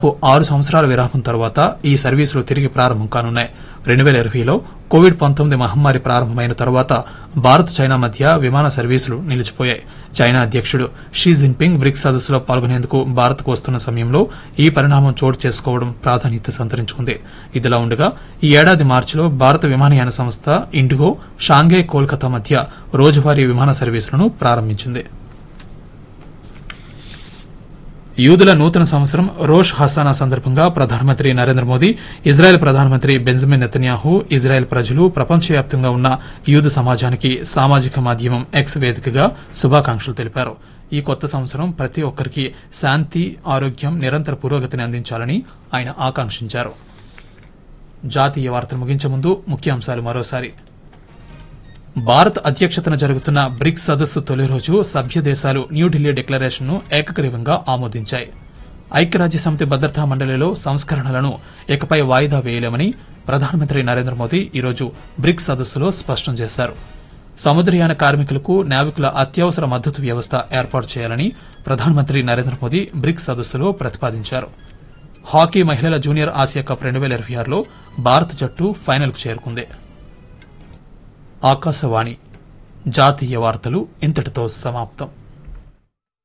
ఆరు సంవత్సరాల విరామం తర్వాత ఈ సర్వీసులు తిరిగి ప్రారంభం కానున్నాయి రెండు వేల ఇరవైలో కోవిడ్ పంతొమ్మిది మహమ్మారి ప్రారంభమైన తర్వాత భారత్ చైనా మధ్య విమాన సర్వీసులు నిలిచిపోయాయి చైనా అధ్యక్షుడు షీ జిన్పింగ్ బ్రిక్స్ సదస్సులో పాల్గొనేందుకు భారత్కు వస్తున్న సమయంలో ఈ పరిణామం చోటు చేసుకోవడం ప్రాధాన్యత సంతరించుకుంది ఇదిలా ఉండగా ఈ ఏడాది మార్చిలో భారత విమానయాన సంస్థ ఇండిగో షాంఘై కోల్కతా మధ్య రోజువారీ విమాన సర్వీసులను ప్రారంభించింది యూదుల నూతన సంవత్సరం రోష్ హసానా సందర్భంగా ప్రధానమంత్రి నరేంద్ర మోదీ ఇజ్రాయెల్ ప్రధానమంత్రి బెంజమిన్ నెతన్యాహు ఇజ్రాయెల్ ప్రజలు ప్రపంచవ్యాప్తంగా ఉన్న యూదు సమాజానికి సామాజిక మాధ్యమం ఎక్స్ వేదికగా శుభాకాంక్షలు తెలిపారు ఈ కొత్త సంవత్సరం ప్రతి ఒక్కరికి శాంతి ఆరోగ్యం నిరంతర పురోగతిని అందించాలని ఆయన ఆకాంక్షించారు జాతీయ వార్తలు ముగించే ముందు ముఖ్యాంశాలు మరోసారి భారత్ అధ్యక్షతన జరుగుతున్న బ్రిక్స్ సదస్సు తొలి రోజు సభ్య దేశాలు న్యూఢిల్లీ డిక్లరేషన్ ను ఏకగ్రీవంగా ఆమోదించాయి ఐక్యరాజ్య సమితి భద్రతా మండలిలో సంస్కరణలను ఇకపై వాయిదా వేయలేమని ప్రధానమంత్రి నరేంద్ర మోదీ ఈరోజు బ్రిక్స్ సదస్సులో స్పష్టం చేశారు సముద్రయాన కార్మికులకు నావికుల అత్యవసర మద్దతు వ్యవస్థ ఏర్పాటు చేయాలని ప్రధానమంత్రి నరేంద్ర మోదీ బ్రిక్స్ సదస్సులో ప్రతిపాదించారు హాకీ మహిళల జూనియర్ ఆసియా కప్ రెండు వేల ఇరవై ఆరులో భారత జట్టు ఫైనల్కు చేరుకుంది ఆకాశవాణి జాతీయ వార్తలు ఇంతటితో సమాప్తం